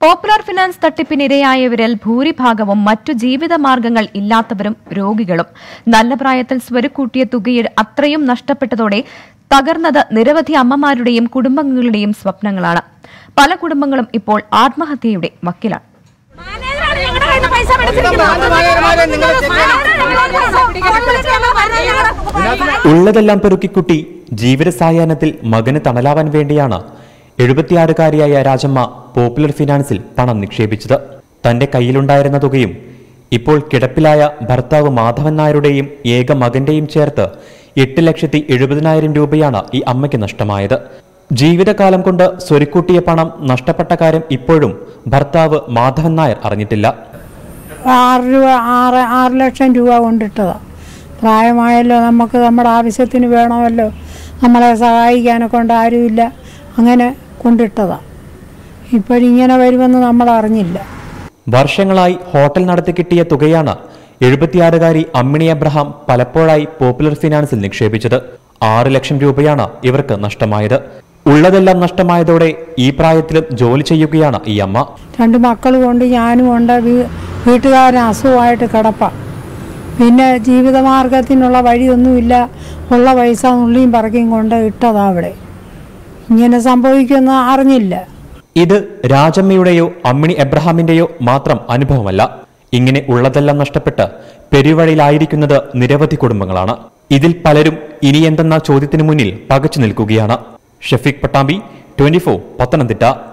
Popular finance തട്ടിപ്പിനിരയായവരിൽ ഭൂരിഭാഗവും മറ്റു ജീവിത മാർഗങ്ങൾ ഇല്ലാത്തവരും രോഗികളും നല്ല പ്രായത്തിൽ സ്വരുക്കൂട്ടിയ തുകയിൽ അത്രയും നഷ്ടപ്പെട്ടതോടെ തകർന്നത് നിരവധി അമ്മമാരുടെയും കുടുംബങ്ങളുടെയും സ്വപ്നങ്ങളാണ് പല കുടുംബങ്ങളും ഇപ്പോൾ ആത്മഹത്യയുടെ വക്കിലാണ് മാനേജറാണ് ഞങ്ങളുടെ കയ്യിൽ നിന്ന് പൈസ പിടിച്ചിരിക്കുന്നത്. ഉള്ളതെല്ലാം പെറുക്കിക്കുട്ടി ജീവിത സായാഹ്നത്തിൽ മകന് തണലാവാൻ വേണ്ടിയാണ് എഴുപത്തിയാറുകാരിയായ രാജമ്മ പോപ്പുലർ ഫിനാൻസിൽ പണം നിക്ഷേപിച്ചത് തന്റെ കയ്യിലുണ്ടായിരുന്ന തുകയും ഇപ്പോൾ കിടപ്പിലായ ഭർത്താവ് മാധവൻ നായരുടെയും ഏക മകന്റെയും ചേർത്ത് എട്ട് ലക്ഷത്തി എഴുപതിനായിരം രൂപയാണ് ഈ അമ്മയ്ക്ക് നഷ്ടമായത് ജീവിതകാലം കൊണ്ട് സ്വരുക്കൂട്ടിയ പണം നഷ്ടപ്പെട്ട കാര്യം ഇപ്പോഴും ഭർത്താവ് മാധവൻ നായർ അറിഞ്ഞിട്ടില്ല ആറ് രൂപ ആറ് ആറ് ലക്ഷം രൂപ കൊണ്ടിട്ടതാണ് പ്രായമായല്ലോ നമുക്ക് നമ്മുടെ ആവശ്യത്തിന് വേണമല്ലോ നമ്മളെ സഹായിക്കാനെ കൊണ്ട് ആരുമില്ല അങ്ങനെ കൊണ്ടിട്ടതാണ് ഇപ്പോഴിങ്ങനെ വരുമെന്ന് നമ്മൾ അറിഞ്ഞില്ല വർഷങ്ങളായി ഹോട്ടൽ നടത്തി കിട്ടിയ തുകയാണ് എഴുപത്തിയാറുകാരി അമ്മിണി അബ്രഹാം പലപ്പോഴായി പോപ്പുലർ ഫിനാൻസിൽ നിക്ഷേപിച്ചത് ആറ് ലക്ഷം രൂപയാണ് ഇവർക്ക് നഷ്ടമായത് ഉള്ളതെല്ലാം നഷ്ടമായതോടെ ഈ പ്രായത്തിലും ജോലി ചെയ്യുകയാണ് ഈ അമ്മ രണ്ട് മക്കൾ കൊണ്ട് ഞാനും ഉണ്ട് വീ- വീട്ടുകാരൻ അസുഖമായിട്ട് കിടപ്പ പിന്നെ ജീവിതമാർഗത്തിനുള്ള വഴിയൊന്നുമില്ല ഉള്ള പൈസ നുള്ളിയും പറക്കിയും കൊണ്ട് ഇട്ടതാ അവിടെ ഇങ്ങനെ സംഭവിക്കുമെന്ന് അറിഞ്ഞില്ല ഇത് രാജമ്മയുടെയോ അമ്മിണി എബ്രഹാമിന്റെയോ മാത്രം അനുഭവമല്ല ഇങ്ങനെ ഉള്ളതെല്ലാം നഷ്ടപ്പെട്ട് പെരുവഴിയിലായിരിക്കുന്നത് നിരവധി കുടുംബങ്ങളാണ് ഇതിൽ പലരും ഇനി എന്തെന്ന ചോദ്യത്തിന് മുന്നിൽ പകച്ചു നിൽക്കുകയാണ് ഷഫീഖ് പട്ടാമ്പി ട്വന്റി പത്തനംതിട്ട